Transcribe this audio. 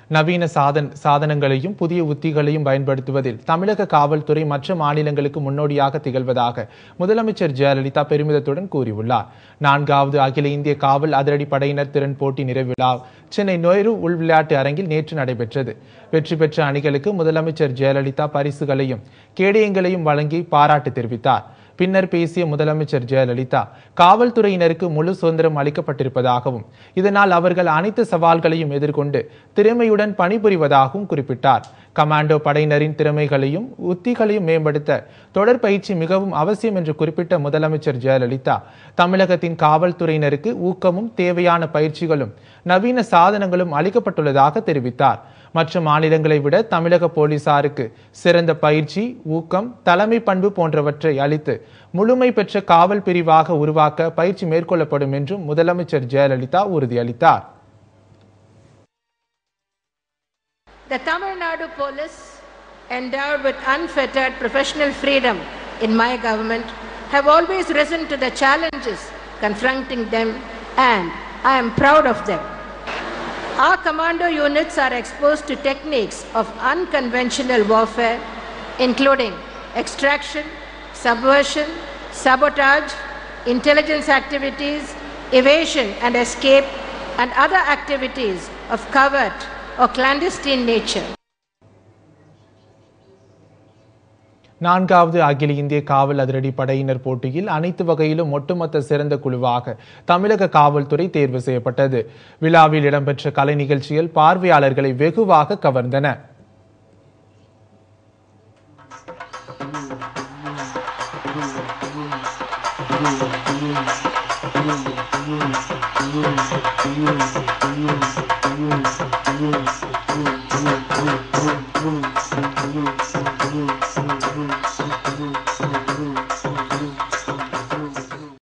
நவீன சாதன் சாதனங்களையும் புதிய உத்திகளையும் பயன்படுத்துவதில் தமிழக காவல்துறை மற்ற மாநிலங்களுக்கு முன்னோடியாக திகழ்வதாக முதலமைச்சர் ஜெயலலிதா பெருமிதத்துடன் கூறியுள்ளார் நான்காவது அகில இந்திய காவல் அதிரடி படையினர் திறன் போட்டி நிறைவு விழா சென்னை நொய்ரு உள் விளையாட்டு அரங்கில் நேற்று நடைபெற்றது வெற்றி பெற்ற அணிகளுக்கு முதலமைச்சர் ஜெயலலிதா பரிசுகளையும் கேடயங்களையும் வழங்கி பாராட்டு தெரிவித்தார் பின்னர் பேசிய முதலமைச்சர் ஜெயலலிதா காவல்துறையினருக்கு முழு சுதந்திரம் அளிக்கப்பட்டிருப்பதாகவும் இதனால் அவர்கள் அனைத்து சவால்களையும் எதிர்கொண்டு திறமையுடன் பணிபுரிவதாகவும் குறிப்பிட்டார் கமாண்டோ படையினரின் திறமைகளையும் உத்திகளையும் மேம்படுத்த தொடர் பயிற்சி மிகவும் அவசியம் என்று குறிப்பிட்ட முதலமைச்சர் ஜெயலலிதா தமிழகத்தின் காவல்துறையினருக்கு ஊக்கமும் தேவையான பயிற்சிகளும் நவீன சாதனங்களும் அளிக்கப்பட்டுள்ளதாக தெரிவித்தார் மற்ற மாநிலங்களை விட தமிழக போலீசாருக்கு சிறந்த பயிற்சி ஊக்கம் தலைமை பண்பு போன்றவற்றை அளித்து முழுமை பெற்ற காவல் பிரிவாக உருவாக்க பயிற்சி மேற்கொள்ளப்படும் என்றும் முதலமைச்சர் ஜெயலலிதா உறுதியளித்தார் The Tamil Nadu police, endowed with unfettered professional freedom in my government, have always risen to the challenges confronting them and I am proud of them. Our commando units are exposed to techniques of unconventional warfare, including extraction, subversion, sabotage, intelligence activities, evasion and escape, and other activities of covert or clandestine nature. நான்காவது அகில இந்திய காவல் அதிரடி படையினர் போட்டியில் அனைத்து வகையிலும் ஒட்டுமொத்த சிறந்த குழுவாக தமிழக காவல்துறை தேர்வு செய்யப்பட்டது விழாவில் இடம்பெற்ற கலை நிகழ்ச்சிகள் பார்வையாளர்களை வெகுவாக கவர்ந்தன